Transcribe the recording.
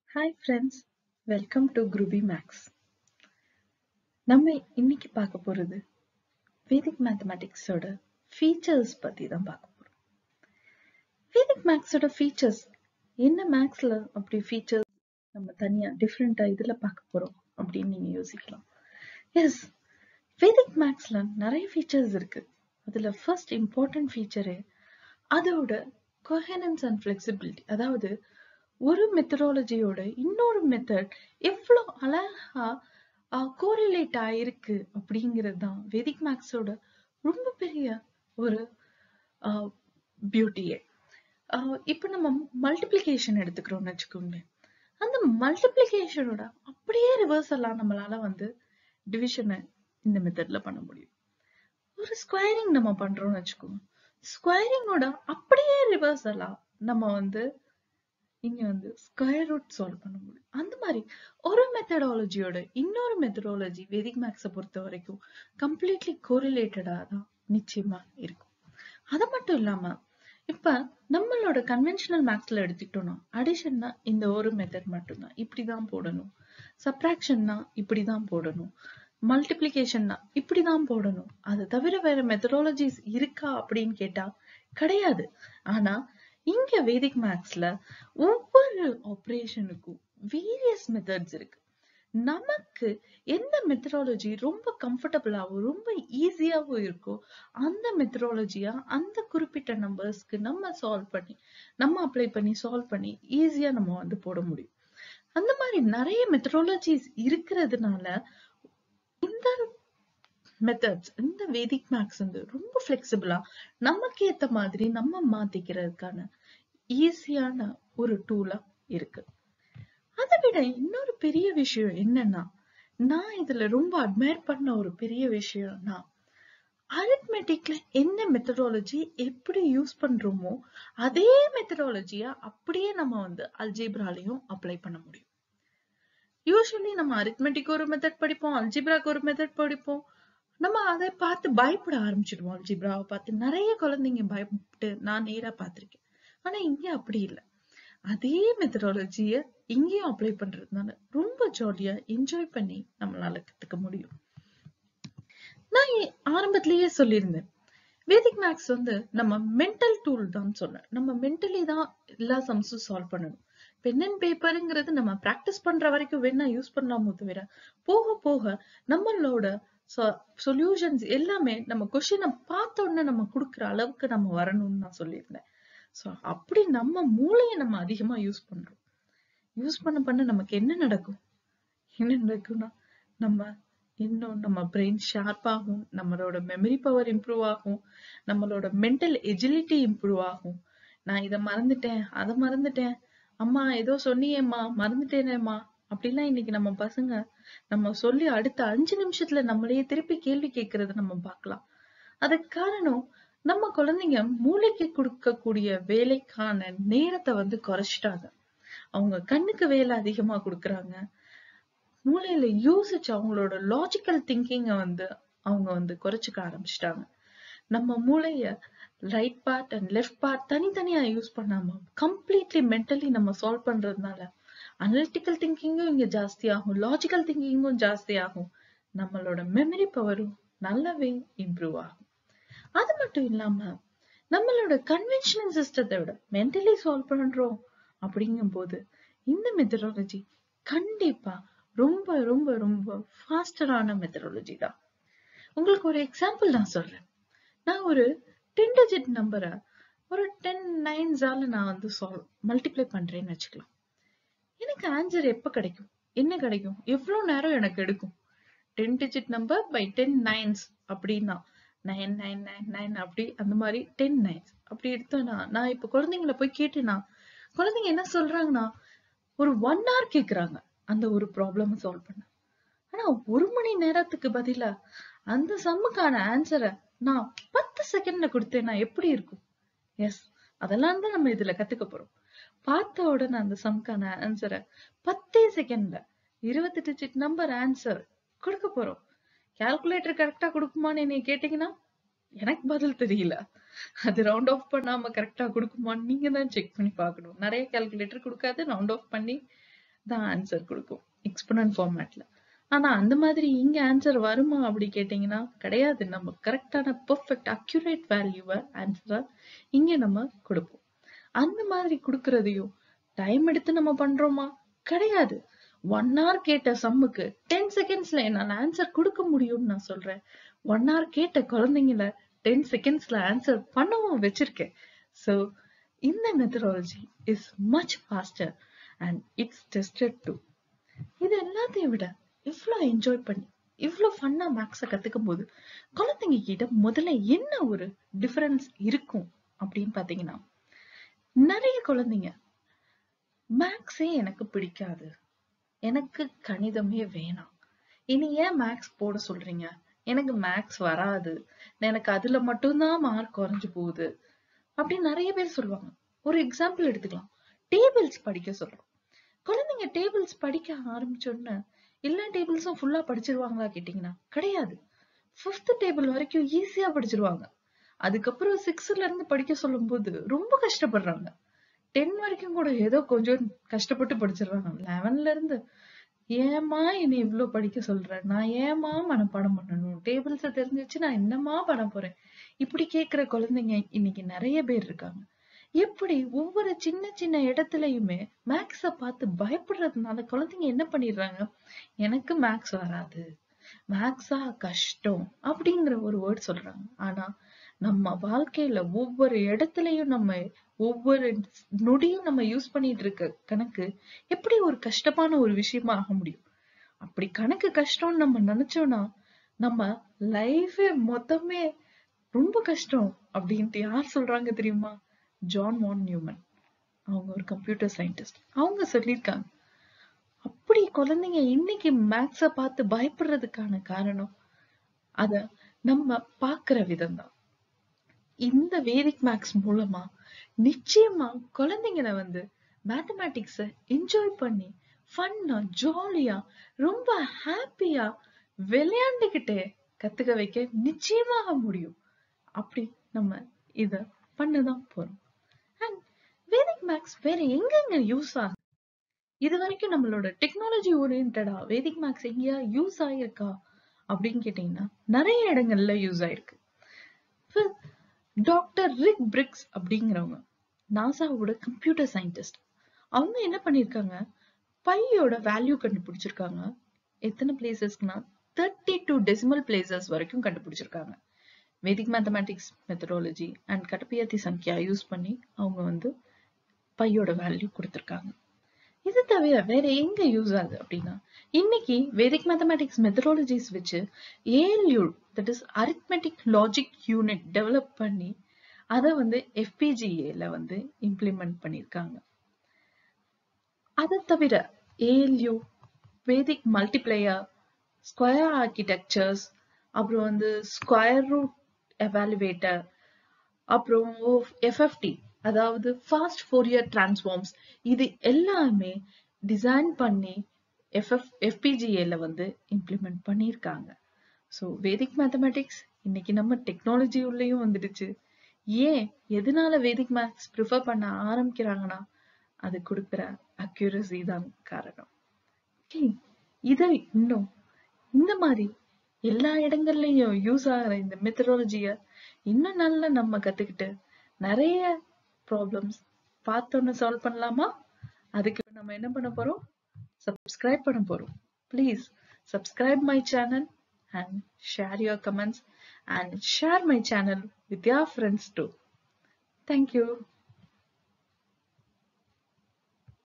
hi friends welcome to குருபி maths நம்ம இன்னைக்கு பார்க்க போறது வேதிக் மேத்தமேட்டிக்ஸோட ஃபீச்சர்ஸ் பத்தி தான் பார்க்க போறோம் வேதிக் மேக்ஸோட ஃபீச்சர்ஸ் என்ன மேக்ஸ்ல அப்படி ஃபீச்சர்ஸ் நம்ம தனியா டிஃப்ரெண்டா இதுல பார்க்க போறோம் அப்படின்னு நீங்க யோசிக்கலாம் எஸ் வேதிக் மேக்ஸ்ல நிறைய ஃபீச்சர்ஸ் இருக்கு அதுல ஃபர்ஸ்ட் இம்பார்ட்டன்ட் ஃபீச்சரே அதோட கொஹனன்ஸ் அண்ட் ஃபிளெக்சிபிலிட்டி அதாவது ஒரு மெத்தடாலஜியோட இன்னொரு மெத்தட் எவ்வளோ அழகா கோரிலேட் ஆயிருக்கு அப்படிங்கிறது தான் வேதிக் மேக்ஸோட ரொம்ப பெரிய ஒரு பியூட்டியே இப்போ நம்ம மல்டிப்ளிகேஷன் எடுத்துக்கிறோம்னு வச்சுக்கோங்களேன் அந்த மல்டிப்ளிகேஷனோட அப்படியே ரிவர்ஸ் எல்லாம் நம்மளால வந்து டிவிஷனை இந்த மெத்தட்ல பண்ண முடியும் ஒரு ஸ்கொயரிங் நம்ம பண்றோம்னு வச்சுக்கோங்க ஸ்கொயரிங்கோட அப்படியே ரிவர்ஸ் எல்லாம் நம்ம வந்து இங்க வந்து ஸ்கொயர் ரூட் சால்வ் பண்ண முடியும் அந்த மாதிரி ஒரு மெத்தடாலஜியோட இன்னொரு மெத்தடாலஜி வேதிக் மேக்ஸை பொறுத்த வரைக்கும் கம்ப்ளீட்லி கோரிலேட்டடா தான் நிச்சயமா இருக்கும் அது மட்டும் இல்லாம இப்ப நம்மளோட கன்வென்ஷனல் மேக்ஸ்ல எடுத்துக்கிட்டோம்னா அடிஷன்னா இந்த ஒரு மெத்தட் மட்டும்தான் இப்படிதான் போடணும் சப்ராக்ஷன்னா இப்படிதான் போடணும் மல்டிப்ளிகேஷன்னா இப்படிதான் போடணும் அது தவிர வேற மெத்தடாலஜிஸ் இருக்கா அப்படின்னு கேட்டா கிடையாது ஆனா இங்க வேதிக் மேக்ஸ்ல ஒவ்வொரு ஆப்ரேஷனுக்கும் வேரியஸ் மெத்தட்ஸ் இருக்கு நமக்கு எந்த மெத்தடாலஜி ரொம்ப கம்ஃபர்டபுளாகவும் ரொம்ப ஈஸியாகவும் இருக்கோ அந்த மெத்தடாலஜியா அந்த குறிப்பிட்ட நம்பர்ஸ்க்கு நம்ம சால்வ் பண்ணி நம்ம அப்ளை பண்ணி சால்வ் பண்ணி ஈஸியா நம்ம வந்து போட முடியும் அந்த மாதிரி நிறைய மெத்தடாலஜிஸ் இருக்கிறதுனால இந்த மெத்தட்ஸ் இந்த வேதிக் மேக்ஸ் வந்து ரொம்ப ஃபிளெக்சிபிளா நமக்கு ஏத்த மாதிரி நம்ம மாத்திக்கிறதுக்கான ஈஸியான ஒரு டூலா இருக்கு அதை விட இன்னொரு பெரிய விஷயம் என்னன்னா நான் இதுல ரொம்ப அட்மையர் பண்ண ஒரு பெரிய விஷயம்னா அரித்மெட்டிக்ல என்ன மெத்தடாலஜி எப்படி யூஸ் பண்றோமோ அதே மெத்தடாலஜியா அப்படியே நம்ம வந்து அல்ஜீப்ராலையும் அப்ளை பண்ண முடியும் யூஸ்வலி நம்ம அரித்மெட்டிக் ஒரு மெத்தட் படிப்போம் அல்ஜிப்ராக்கு ஒரு மெத்தட் படிப்போம் நம்ம அதை பார்த்து பயப்பட ஆரம்பிச்சிடுவோம் அல்ஜிப்ராவை பார்த்து நிறைய குழந்தைங்க பயப்பட்டு நான் நேரா பார்த்திருக்கேன் ஆனா இங்க அப்படி இல்லை அதே மெத்தடாலஜிய இங்கேயும் அப்ளை பண்றதுனால ரொம்ப ஜாலியா என்ஜாய் பண்ணி நம்மளால கத்துக்க முடியும் நான் ஆரம்பத்திலேயே சொல்லியிருந்தேன் வேதிக் மேக்ஸ் வந்து நம்ம மென்டல் டூல் தான் சொன்னேன் நம்ம மென்டலி தான் எல்லா சம்ஸும் சால்வ் பண்ணணும் பென் அண்ட் பேப்பருங்கிறது நம்ம ப்ராக்டிஸ் பண்ற வரைக்கும் வேணா யூஸ் பண்ணலாமோ தவிர போக போக நம்மளோட சொல்யூஷன்ஸ் எல்லாமே நம்ம கொஸ்டினை பார்த்த உடனே நம்ம கொடுக்குற அளவுக்கு நம்ம வரணும்னு நான் சொல்லியிருந்தேன் ஸோ அப்படி நம்ம மூளையை நம்ம அதிகமா யூஸ் பண்றோம் யூஸ் பண்ண பண்ண நமக்கு என்ன நடக்கும் என்ன நடக்கும்னா நம்ம இன்னும் நம்ம பிரெயின் ஷார்ப் ஆகும் நம்மளோட மெமரி பவர் இம்ப்ரூவ் ஆகும் நம்மளோட மென்டல் எஜிலிட்டி இம்ப்ரூவ் ஆகும் நான் இதை மறந்துட்டேன் அதை மறந்துட்டேன் அம்மா ஏதோ சொன்னியேம்மா மறந்துட்டேனேம்மா அப்படிலாம் இன்னைக்கு நம்ம பசங்க நம்ம சொல்லி அடுத்த அஞ்சு நிமிஷத்துல நம்மளையே திருப்பி கேள்வி கேட்கறத நம்ம பார்க்கலாம் அதுக்கு காரணம் நம்ம குழந்தைங்க மூளைக்கு கொடுக்கக்கூடிய வேலைக்கான நேரத்தை வந்து குறைச்சிட்டாங்க அவங்க கண்ணுக்கு வேலை அதிகமா கொடுக்கறாங்க மூளையில யோசிச்சு அவங்களோட லாஜிக்கல் திங்கிங்க வந்து அவங்க வந்து குறைச்சிக்க ஆரம்பிச்சிட்டாங்க நம்ம மூளைய right part and left part தனித்தனியா யூஸ் பண்ணாம கம்ப்ளீட்லி மென்டலி நம்ம சால்வ் பண்றதுனால அனலிட்டிக்கல் திங்கிங்கும் இங்க ஜாஸ்தி ஆகும் லாஜிக்கல் திங்கிங்கும் ஜாஸ்தி ஆகும் நம்மளோட மெமரி பவரும் நல்லாவே இம்ப்ரூவ் ஆகும் அது மட்டும் இல்லாம நம்மளோட கன்வென்ஷனல் சிஸ்டத்தை விட மென்டலி சால்வ் பண்றோம் அப்படிங்கும் போது இந்த மெத்தடாலஜி கண்டிப்பா ரொம்ப ரொம்ப ரொம்ப ஃபாஸ்டரான மெத்தடாலஜி தான் உங்களுக்கு ஒரு எக்ஸாம்பிள் நான் சொல்றேன் நான் ஒரு டென் டிஜிட் நம்பரை ஒரு டென் நைன்ஸால நான் வந்து சால்வ் மல்டிப்ளை பண்றேன்னு வச்சுக்கலாம் எனக்கு ஆன்சர் எப்ப கிடைக்கும் என்ன கிடைக்கும் எவ்வளவு நேரம் எனக்கு எடுக்கும் ten digit number by ten nines அப்படின்னா நைன் நைன் நைன் நைன் அப்படி அந்த மாதிரி டென் நைன்ஸ் அப்படி எடுத்தோன்னா நான் இப்ப குழந்தைங்கள போய் கேட்டேன்னா குழந்தைங்க என்ன சொல்றாங்கன்னா ஒரு ஒன் ஹவர் கேக்குறாங்க அந்த ஒரு ப்ராப்ளம் சால்வ் பண்ண ஆனா ஒரு மணி நேரத்துக்கு பதிலா அந்த சம்முக்கான ஆன்சரை நான் பத்து செகண்ட்ல கொடுத்தேன்னா எப்படி இருக்கும் எஸ் அதெல்லாம் தான் நம்ம இதுல கத்துக்க போறோம் பார்த்த உடனே அந்த சம்க்கான ஆன்சரை பத்தே செகண்ட்ல இருபத்தி டிஜிட் நம்பர் ஆன்சர் கொடுக்க போறோம் கால்குலேட்டர் கரெக்டா கொடுக்குமான்னு என்னை கேட்டீங்கன்னா எனக்கு பதில் தெரியல அது ரவுண்ட் ஆஃப் பண்ணாம கரெக்டா கொடுக்குமான்னு நீங்க தான் செக் பண்ணி பார்க்கணும் நிறைய கால்குலேட்டர் கொடுக்காது ரவுண்ட் ஆஃப் பண்ணி தான் ஆன்சர் கொடுக்கும் எக்ஸ்பனன்ட் ஃபார்மேட்ல ஆனா அந்த மாதிரி இங்க ஆன்சர் வருமா அப்படி கேட்டீங்கன்னா கிடையாது நம்ம கரெக்டான பெர்ஃபெக்ட் அக்யூரேட் வேல்யூவை ஆன்சரா இங்க நம்ம கொடுப்போம் அந்த மாதிரி கொடுக்கறதையும் டைம் எடுத்து நம்ம பண்றோமா கிடையாது ஒன் hour கேட்ட சம்முக்கு டென் செகண்ட்ஸ்ல என்னால ஆன்சர் கொடுக்க முடியும்னு நான் சொல்றேன் ஒன் hour கேட்ட குழந்தைங்கள டென் செகண்ட்ஸ்ல ஆன்சர் பண்ணவும் வச்சிருக்கேன் சோ இந்த methodology is much faster and it's tested to இது எல்லாத்தையும் விட இவ்ளோ என்ஜாய் பண்ணி இவ்ளோ ஃபன்னா மேக்ஸ கத்துக்கும் போது குழந்தைங்க கிட்ட முதல்ல என்ன ஒரு டிஃபரன்ஸ் இருக்கும் அப்படின்னு பாத்தீங்கன்னா நிறைய குழந்தைங்க மேக்ஸே எனக்கு பிடிக்காது எனக்கு கணிதமே வேணாம் இனி ஏன் மேக்ஸ் போட சொல்றீங்க எனக்கு மேக்ஸ் வராது எனக்கு அதுல மட்டும்தான் மார்க் குறைஞ்சு போகுது அப்படின்னு நிறைய பேர் சொல்லுவாங்க ஒரு எக்ஸாம்பிள் எடுத்துக்கலாம் டேபிள்ஸ் படிக்க சொல்றோம் குழந்தைங்க டேபிள்ஸ் படிக்க ஆரம்பிச்சோன்னு எல்லா டேபிள்ஸும் ஃபுல்லா படிச்சிருவாங்களா கேட்டீங்கன்னா கிடையாது ஃபிஃப்த் டேபிள் வரைக்கும் ஈஸியா படிச்சிருவாங்க அதுக்கப்புறம் சிக்ஸ்த்ல இருந்து படிக்க சொல்லும்போது ரொம்ப கஷ்டப்படுறாங்க டென் வரைக்கும் கூட ஏதோ கொஞ்சம் கஷ்டப்பட்டு படிச்சிடுறாங்க லெவன்ல இருந்து ஏமா என்னை இவ்ளோ படிக்க சொல்ற நான் ஏமா மனப்பாடம் பண்ணணும் டேபிள்ஸ தெரிஞ்சு வச்சு நான் என்னமா பண்ண போறேன் இப்படி கேக்குற குழந்தைங்க இன்னைக்கு நிறைய பேர் இருக்காங்க எப்படி ஒவ்வொரு சின்ன சின்ன இடத்துலயுமே மேக்ஸ பார்த்து பயப்படுறதுனால குழந்தைங்க என்ன பண்ணிடுறாங்க எனக்கு மேக்ஸ் வராது மேக்ஸா கஷ்டம் அப்படிங்கிற ஒரு வேர்ட் சொல்றாங்க ஆனா நம்ம வாழ்க்கையில ஒவ்வொரு இடத்துலயும் நம்ம ஒவ்வொரு நொடியும் நம்ம யூஸ் பண்ணிட்டு இருக்க கணக்கு எப்படி ஒரு கஷ்டமான ஒரு விஷயமா ஆக முடியும் அப்படி கணக்கு கஷ்டம்னு நம்ம நினைச்சோம்னா நம்ம லைஃபே மொத்தமே ரொம்ப கஷ்டம் அப்படின்ட்டு யார் சொல்றாங்க தெரியுமா ஜான் வான் நியூமன் அவங்க ஒரு கம்ப்யூட்டர் சயின்டிஸ்ட் அவங்க சொல்லியிருக்காங்க அப்படி குழந்தைங்க இன்னைக்கு மேக்ஸ பார்த்து பயப்படுறதுக்கான காரணம் அத நம்ம பாக்குற விதம் தான் இந்த வேதிக் மேக்ஸ் மூலமா நிச்சயமா குழந்தைங்களை வந்து மேத்தமேட்டிக்ஸ என்ஜாய் பண்ணி ஃபன்னா ஜாலியா ரொம்ப ஹாப்பியா விளையாண்டுகிட்டே கத்துக்க வைக்க நிச்சயமாக முடியும் அப்படி நம்ம இத பண்ணதான் போறோம் அண்ட் வேதிக் மேக்ஸ் வேற எங்கெங்க யூஸ் ஆகுது இது வரைக்கும் நம்மளோட டெக்னாலஜி ஓரியன்டா வேதிக் மேக்ஸ் எங்கேயா யூஸ் ஆயிருக்கா அப்படின்னு கேட்டீங்கன்னா நிறைய இடங்கள்ல யூஸ் ஆயிருக்கு டாக்டர் ரிக் பிரிக்ஸ் அப்படிங்கிறவங்க நாசாவோட கம்ப்யூட்டர் சயின்டிஸ்ட் அவங்க என்ன பண்ணிருக்காங்க பையோட வேல்யூ கண்டுபிடிச்சிருக்காங்க எத்தனை பிளேசஸ்க்குனா தேர்ட்டி டூ டெசிமல் பிளேசஸ் வரைக்கும் கண்டுபிடிச்சிருக்காங்க வேதிக் மேத்தமேட்டிக்ஸ் மெத்தடாலஜி அண்ட் கட்டப்பியாத்தி சங்கியா யூஸ் பண்ணி அவங்க வந்து பையோட வேல்யூ கொடுத்திருக்காங்க இது தவிர வேற எங்க யூஸ் ஆகுது அப்படின்னா இன்னைக்கு வேதிக் மேத்தமேட்டிக்ஸ் மெத்தடாலஜிஸ் வச்சு ALU that is arithmetic logic unit develop பண்ணி அதை வந்து எஃபிஜிஏல வந்து இம்ப்ளிமெண்ட் பண்ணிருக்காங்க அதை தவிர ALU Vedic multiplier square architectures அப்புறம் வந்து ஸ்கொயர் ரூட் எவாலுவேட்டர் அப்புறம் எஃப்எஃப்டி அதாவது ஃபாஸ்ட் ஃபோரியர் டிரான்ஸ்ஃபார்ம்ஸ் இது எல்லாமே டிசைன் பண்ணி எஃப்எஃப் எஃபிஜிஏல வந்து இம்ப்ளிமெண்ட் பண்ணியிருக்காங்க ஸோ வேதிக் மேத்தமேட்டிக்ஸ் இன்னைக்கு நம்ம டெக்னாலஜி உள்ளேயும் வந்துடுச்சு ஏன் எதனால வேதிக் மேத்ஸ் ப்ரிஃபர் பண்ண ஆரம்பிக்கிறாங்கன்னா அது கொடுக்குற அக்யூரசி தான் காரணம் இதை இன்னும் இந்த மாதிரி எல்லா இடங்கள்லயும் யூஸ் ஆகிற இந்த மெத்தடாலஜிய இன்னும் நல்லா நம்ம கத்துக்கிட்டு நிறைய ப்ராப்ளம்ஸ் பார்த்தோன்னு சால்வ் பண்ணலாமா அதுக்கு நம்ம என்ன பண்ண போறோம் சப்ஸ்கிரைப் பண்ண போறோம் please subscribe my channel and share your comments and share my channel with your friends too thank you